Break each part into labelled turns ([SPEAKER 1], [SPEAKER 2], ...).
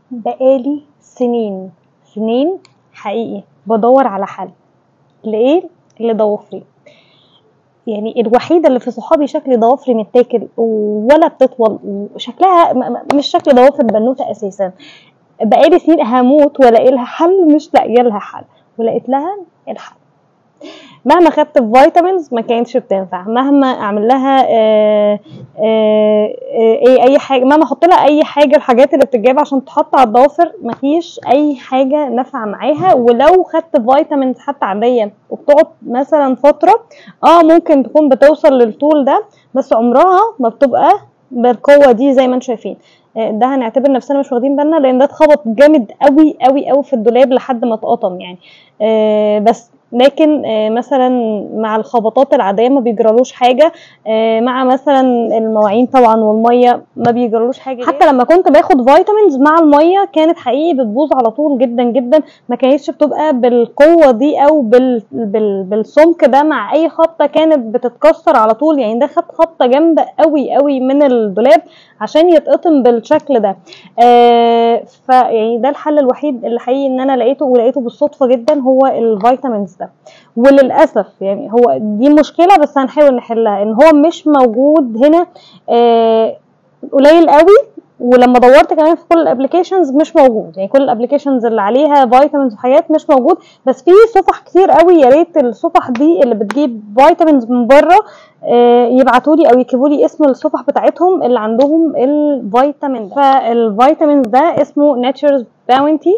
[SPEAKER 1] بقالي سنين سنين حقيقي بدور على حل لايه لضوافري يعني الوحيده اللي في صحابي شكل ضوافري متاكل ولا بتطول وشكلها م- م- مش شكل ضوافر بنوته اساسا بقالي سنين هموت والاقي لها حل مش لاقيه لها حل ولقيت لها الحل مهما خدت فيتامينز ما كانتش بتنفع مهما اعمل لها آه، آه، آه، ايه اي حاجه مهما احط لها اي حاجه الحاجات اللي بتتجاب عشان تحط على الضوافر مفيش اي حاجه نافعه معاها ولو خدت فيتامينز حتى عاديه وبتقعد مثلا فتره اه ممكن تكون بتوصل للطول ده بس عمرها ما بتبقى بالقوه دي زي ما انتم شايفين آه، ده هنعتبر نفسنا مش واخدين بالنا لان ده اتخبط جامد قوي قوي قوي في الدولاب لحد ما اتقطم يعني آه، بس لكن آه، مثلا مع الخبطات العاديه ما بيجرالوش حاجه آه، مع مثلا المواعين طبعا والميه ما بيجرالوش حاجه حتى لما كنت باخد فيتامينز مع الميه كانت حقيقي بتبوظ على طول جدا جدا ما كانتش بتبقى بالقوه دي او بال... بال... بالسمك ده مع اي خبطه كانت بتتكسر على طول يعني ده خد خبطه جامده قوي قوي من الدولاب عشان يتقطم بالشكل ده آه فيعني ده الحل الوحيد اللي حقيقي ان انا لقيته ولقيته بالصدفه جدا هو الفيتامينز ده وللاسف يعني هو دي مشكله بس هنحاول نحلها ان هو مش موجود هنا آه قليل قوي ولما دورت كمان في كل الابلكيشنز مش موجود يعني كل الابلكيشنز اللي عليها فيتامينز وحاجات مش موجود بس في صفح كتير قوي يا ريت الصفح دي اللي بتجيب فيتامينز من بره آه، يبعتوا لي او يكتبوا لي اسم الصفح بتاعتهم اللي عندهم الفيتامين ده فالفيتامين ده اسمه ناتشرز باونتي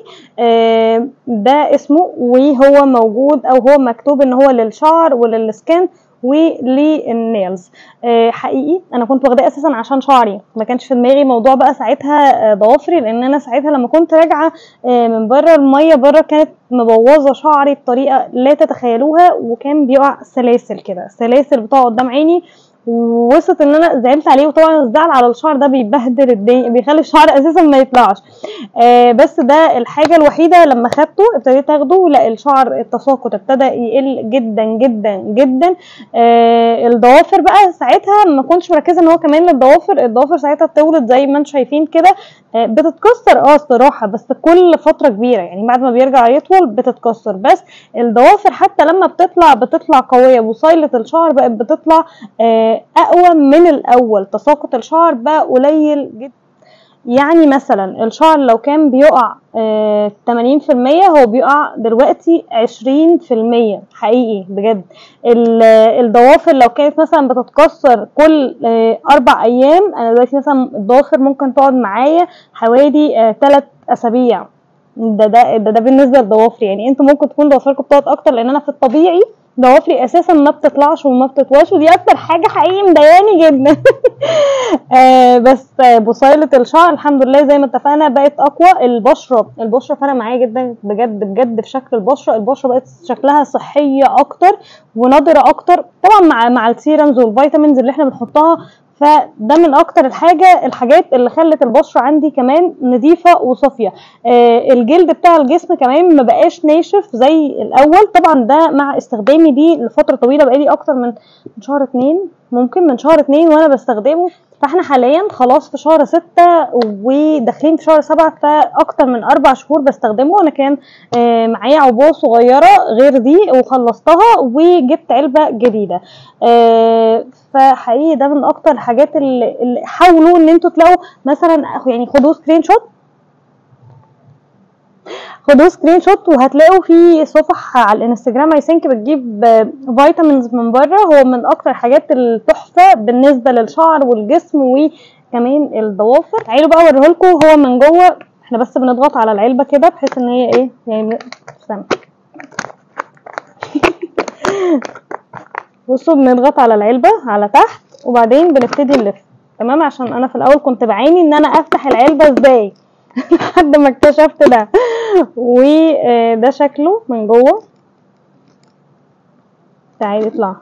[SPEAKER 1] ده اسمه وهو موجود او هو مكتوب ان هو للشعر وللسكن وللنيلز آه، حقيقي انا كنت واخداه اساسا عشان شعري ما كانش في دماغي موضوع بقى ساعتها آه، ضوافري لان انا ساعتها لما كنت راجعه آه، من بره الميه بره كانت مبوظه شعري بطريقه لا تتخيلوها وكان بيقع سلاسل كده سلاسل بتقع قدام عيني ووصلت ان انا زعلت عليه وطبعا الزعل على الشعر ده بيبهدل الدنيا بيخلي الشعر اساسا ما يطلعش آه بس ده الحاجه الوحيده لما خدته ابتديت اخده لا الشعر التساقط ابتدى يقل جدا جدا جدا آه الضوافر بقى ساعتها ما كنتش مركزه ان هو كمان للضوافر الضوافر ساعتها بتولد زي ما انتم شايفين كده آه بتتكسر اه الصراحه بس كل فتره كبيره يعني بعد ما بيرجع يطول بتتكسر بس الضوافر حتى لما بتطلع بتطلع قويه وصيله الشعر بقت بتطلع آه اقوى من الاول تساقط الشعر بقى قليل جدا يعني مثلا الشعر لو كان بيقع آه 80% هو بيقع دلوقتي 20% حقيقي بجد ال- الضوافر لو كانت مثلا بتتكسر كل آه اربع ايام انا دلوقتي مثلا الضوافر ممكن تقعد معايا حوالي 3 اسابيع ده ده ده, ده بالنسبه لضوافري يعني انتوا ممكن تكون ضوافركم بتقعد اكتر لان انا في الطبيعي ضوافري اساسا ما بتطلعش وما بتطولش ودي اكتر حاجه حقيقي مضايقاني جدا آه بس آه، بصيله الشعر الحمد لله زي ما اتفقنا بقت اقوى البشره البشره فرق معايا جدا بجد بجد في شكل البشره البشره بقت شكلها صحيه اكتر ونضره اكتر طبعا مع مع السيرمز والفيتامينز اللي احنا بنحطها فده من اكتر الحاجه الحاجات اللي خلت البشره عندي كمان نظيفه وصافيه آه الجلد بتاع الجسم كمان ما بقاش ناشف زي الاول طبعا ده مع استخدامي دي لفتره طويله بقالي اكتر من من شهر اتنين ممكن من شهر اتنين وانا بستخدمه فاحنا حاليا خلاص في شهر ستة وداخلين في شهر سبعة فاكتر من اربع شهور بستخدمه انا كان آه، معايا عبوه صغيره غير دي وخلصتها وجبت علبه جديده آه، فحقيقي ده من اكتر الحاجات اللي, اللي حاولوا ان انتوا تلاقوا مثلا يعني خدوه سكرين شوت خدوه سكرين شوت وهتلاقوا في صفح على الانستجرام اي ثينك بتجيب فيتامينز من بره هو من اكتر الحاجات التحفه بالنسبه للشعر والجسم وكمان الضوافر تعالوا بقى اوريهولكوا هو من جوه احنا بس بنضغط على العلبه كده بحيث ان هي ايه يعني استنى بصوا بنضغط على العلبه على تحت وبعدين بنبتدي نلف تمام عشان انا في الاول كنت بعاني ان انا افتح العلبه ازاي لحد ما اكتشفت ده وده شكله من جوه تعالي اطلع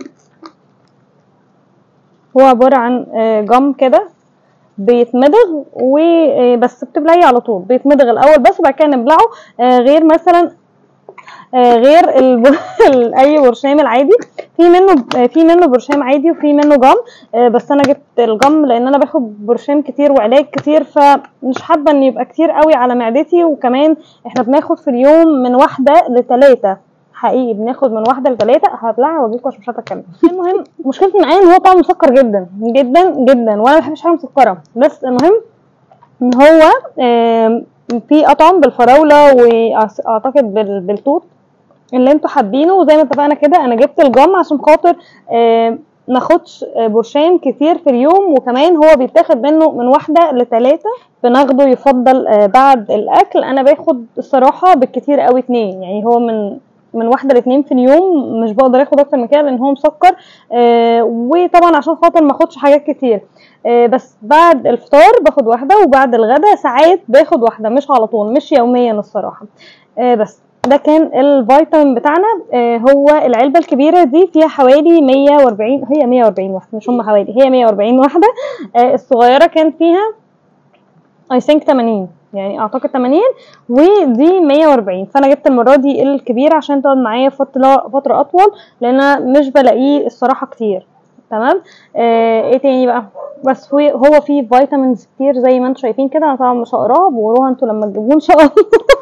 [SPEAKER 1] هو عبارة عن آه، جم كده بيتمضغ وبس بتبلعيه على طول بيتمضغ الاول بس وبعد كده نبلعه آه، غير مثلا آه، غير الب... ال- اي برشام العادي في منه آه، في منه برشام عادي وفي منه جم آه، بس انا جبت الجم لان انا باخد برشام كتير وعلاج كتير فمش حابه ان يبقى كتير قوي على معدتي وكمان احنا بناخد في اليوم من واحده لثلاثه حقيقي بناخد من واحده لثلاثه هبلعها واجيلكوا عشان مش عارفه اتكلم المهم مشكلتي معاه ان هو طعمه مسكر جدا جدا جدا وانا ما بحبش حاجه مسكره بس المهم ان هو آم، في اطعم بالفراوله واعتقد بال- بالتوت اللي انتوا حابينه وزي ما اتفقنا كده انا جبت الجم عشان خاطر آم، ناخدش آه، برشام كتير في اليوم وكمان هو بيتاخد منه من واحده لثلاثه بناخده يفضل آه، بعد الاكل انا باخد الصراحه بالكتير قوي اتنين يعني هو من من واحده لاتنين في اليوم مش بقدر اخد اكتر من كده لان هو مسكر آه وطبعا عشان خاطر ما اخدش حاجات كتير آه بس بعد الفطار باخد واحده وبعد الغدا ساعات باخد واحده مش على طول مش يوميا الصراحه آه بس ده كان الفيتامين بتاعنا آه هو العلبه الكبيره دي فيها حوالي 140 هي 140 واحده مش هم حوالي هي 140 واحده آه الصغيره كان فيها اي ثينك 80 يعني اعتقد 80 ودي 140 فانا جبت المره دي الكبير عشان تقعد معايا فتره فتره اطول لان انا مش بلاقيه الصراحه كتير تمام آه ايه تاني بقى بس هو هو فيه فيتامينز كتير زي ما انتم شايفين كده انا طبعا مش هقراها بقروها انتوا لما تجيبوه ان شاء الله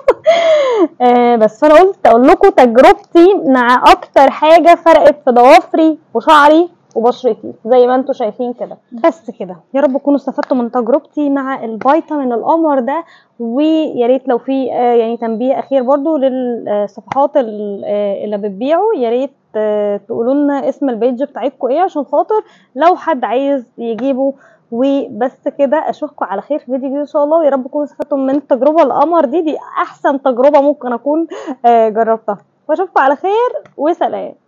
[SPEAKER 1] آه بس فانا قلت اقول لكم تجربتي مع اكتر حاجه فرقت في ضوافري وشعري وبشرتي زي ما انتم شايفين كده بس كده يا رب تكونوا استفدتوا من تجربتي مع الفيتامين القمر ده ويا ريت لو في آه، يعني تنبيه اخير برضو للصفحات ال- آه، اللي بتبيعوا يا ريت آه، تقولوا لنا اسم البيج بتاعتكم ايه عشان خاطر لو حد عايز يجيبه وبس كده اشوفكم على خير في فيديو جديد ان شاء الله ويا رب تكونوا استفدتوا من التجربه القمر دي دي احسن تجربه ممكن اكون آه، جربتها واشوفكم على خير وسلام